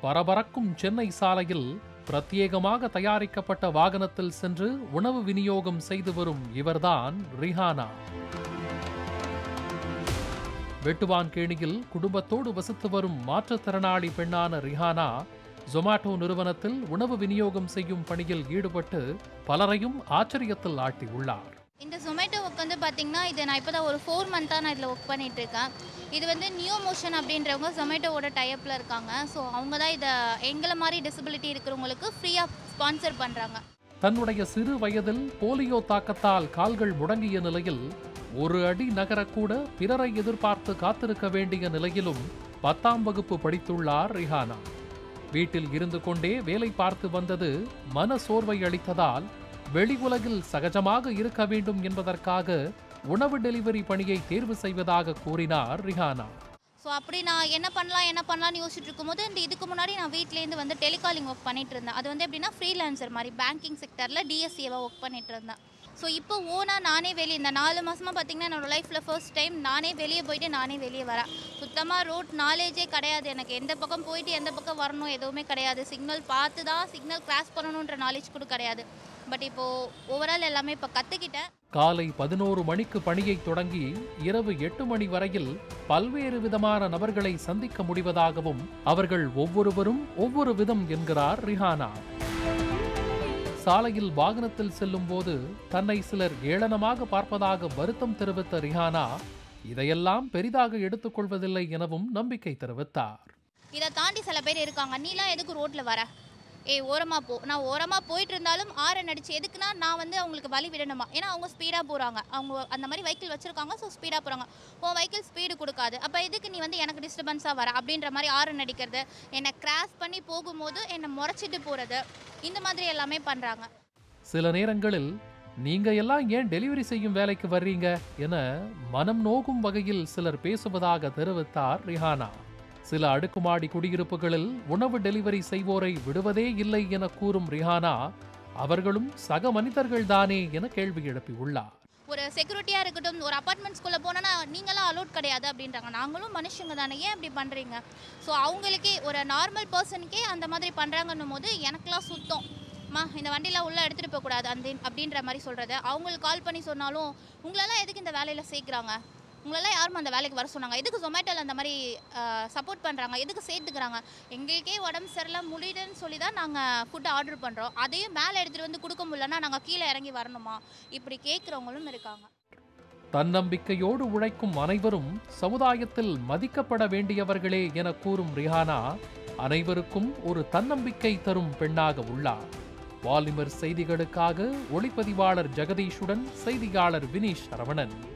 பரபரக்கும் சென்னை சாலையில் பிரத்யேகமாக தயாரிக்கப்பட்ட வாகனத்தில் சென்று உணவு விநியோகம் செய்து வரும் இவர்தான் ரிஹானா வெட்டுவான்கேணியில் குடும்பத்தோடு வசித்து வரும் மாற்றுத்திறனாளி பெண்ணான ரிஹானா ஜொமாட்டோ நிறுவனத்தில் உணவு விநியோகம் செய்யும் பணியில் ஈடுபட்டு பலரையும் ஆச்சரியத்தில் ஆட்டியுள்ளார் இந்த ஜொமேட்டோ ஒர்க் வந்து பார்த்தீங்கன்னா இது நான் இப்போ தான் ஒரு ஃபோர் மந்த்தாக நான் இதில் ஒர்க் பண்ணிட்டு இருக்கேன் இது வந்து நியூ மோஷன் அப்படின்றவங்க ஜொமேட்டோவோட டைப்பில் இருக்காங்க ஸோ அவங்க தான் இதை எங்களை மாதிரி டிசபிலிட்டி இருக்கிறவங்களுக்கு ஃப்ரீயாக ஸ்பான்சர் பண்ணுறாங்க தன்னுடைய சிறு வயதில் போலியோ தாக்கத்தால் கால்கள் முடங்கிய நிலையில் ஒரு அடி நகரக்கூட பிறரை எதிர்பார்த்து காத்திருக்க வேண்டிய நிலையிலும் பத்தாம் வகுப்பு படித்துள்ளார் ரிஹானா வீட்டில் இருந்து கொண்டே வேலை பார்த்து வந்தது மன சோர்வை அளித்ததால் வெளி உலகில் சகஜமாக இருக்க வேண்டும் என்பதற்காக உணவு டெலிவரி பணியை தேர்வு செய்வதாக கூறினார் ரிஹானா ஸோ அப்படி நான் என்ன பண்ணலாம் என்ன பண்ணலாம்னு யோசிச்சுட்டு இருக்கும்போது இந்த இதுக்கு முன்னாடி நான் வீட்லேருந்து வந்து டெலிகாலிங் ஒர்க் பண்ணிட்டு இருந்தேன் அது வந்து எப்படின்னா ஃப்ரீலான்சர் மாதிரி பேங்கிங் செக்டரில் டிஎஸ்சிஏவாக ஒர்க் பண்ணிட்டு இருந்தேன் ஸோ இப்போ ஓனாக நானே வெளியே இந்த நாலு மாதமாக பார்த்தீங்கன்னா என்னோட லைஃப்பில் ஃபர்ஸ்ட் டைம் நானே வெளியே போயிட்டு நானே வெளியே வரேன் சுத்தமாக ரோட் நாலேஜே கிடையாது எனக்கு எந்த பக்கம் போயிட்டு எந்த பக்கம் வரணும் எதுவுமே கிடையாது சிக்னல் பார்த்து தான் சிக்னல் கிராஸ் பண்ணணுன்ற நாலேஜ் கூட கிடையாது பட் இப்போது ஓவரால் எல்லாமே இப்போ கற்றுக்கிட்டேன் காலை பதினோரு மணிக்கு பணியை தொடங்கி இரவு எட்டு மணி வரையில் பல்வேறு விதமான நபர்களை சந்திக்க முடிவதாகவும் அவர்கள் ஒவ்வொருவரும் ஒவ்வொரு விதம் என்கிறார் ரிஹானா சாலையில் வாகனத்தில் செல்லும் போது தன்னை சிலர் ஏளனமாக பார்ப்பதாக வருத்தம் தெரிவித்த ரிஹானா இதையெல்லாம் பெரிதாக எடுத்துக்கொள்வதில்லை எனவும் நம்பிக்கை தெரிவித்தார் இதை தாண்டி சில பேர் இருக்காங்க நீலாம் எதுக்கு ரோட்டில் வர ஏய் ஓரமாக போ நான் ஓரமாக போயிட்டு இருந்தாலும் ஆரன் அடிச்சு எதுக்குன்னா நான் வந்து அவங்களுக்கு வழி விடணுமா ஏன்னா அவங்க ஸ்பீடாக போகிறாங்க அவங்க அந்த மாதிரி வெஹிக்கிள் வச்சுருக்காங்க ஸோ ஸ்பீடாக போகிறாங்க உன் வெஹிக்கிள் ஸ்பீடு கொடுக்காது அப்போ எதுக்கு நீ வந்து எனக்கு டிஸ்டர்பன்ஸாக வர அப்படின்ற மாதிரி ஆரன் அடிக்கிறது என்னை கிராஸ் பண்ணி போகும்போது என்னை முறைச்சிட்டு போகிறது இந்த மாதிரி எல்லாமே பண்ணுறாங்க சில நேரங்களில் நீங்க எல்லாம் ஏன் டெலிவரி செய்யும் வேலைக்கு வர்றீங்க என மனம் நோகும் வகையில் சிலர் பேசுவதாக தெரிவித்தார் ரிஹானா சில அடுக்குமாடி குடியிருப்புகளில் உணவு டெலிவரி செய்வோரை விடுவதே இல்லை என கூறும் ரிஹானா அவர்களும் சக மனிதர்கள் தானே என கேள்வி எழுப்பியுள்ளார் ஒரு செக்யூரிட்டியாக இருக்கட்டும் ஒரு அப்பார்ட்மெண்ட்ஸ்குள்ளே போனோன்னா நீங்களாம் அலோட் கிடையாது அப்படின்றாங்க நாங்களும் மனுஷங்க தானே ஏன் இப்படி பண்ணுறீங்க ஸோ அவங்களுக்கே ஒரு நார்மல் பர்சனுக்கே அந்த மாதிரி பண்ணுறாங்கன்னும் போது எனக்கெலாம் சுத்தம் மா இந்த வண்டியில் உள்ளே எடுத்துகிட்டு போகக்கூடாது அந்த அப்படின்ற மாதிரி சொல்கிறது அவங்களுக்கு கால் பண்ணி சொன்னாலும் உங்களெல்லாம் எதுக்கு இந்த வேலையில் சேர்க்குறாங்க உங்களெல்லாம் யாரும் அந்த வேலைக்கு வர சொன்னாங்க எதுக்கு ஜொமேட்டோவில் அந்த மாதிரி சப்போர்ட் பண்ணுறாங்க எதுக்கு சேர்த்துக்கிறாங்க எங்களுக்கே உடம்பு சரியில்லை முடியுதுன்னு சொல்லி தான் நாங்கள் ஃபுட் ஆர்டர் பண்ணுறோம் அதையும் மேலே எடுத்துகிட்டு வந்து கொடுக்க முடியலன்னா நாங்கள் கீழே இறங்கி வரணுமா இப்படி கேட்குறவங்களும் இருக்காங்க தன்னம்பிக்கையோடு உழைக்கும் அனைவரும் சமுதாயத்தில் மதிக்கப்பட வேண்டியவர்களே என கூறும் ரிஹானா அனைவருக்கும் ஒரு தன்னம்பிக்கை தரும் பெண்ணாக உள்ளார் பாலிமர் செய்திகளுக்காக ஒளிப்பதிவாளர் ஜெகதீஷுடன் செய்தியாளர் வினீஷ் சரவணன்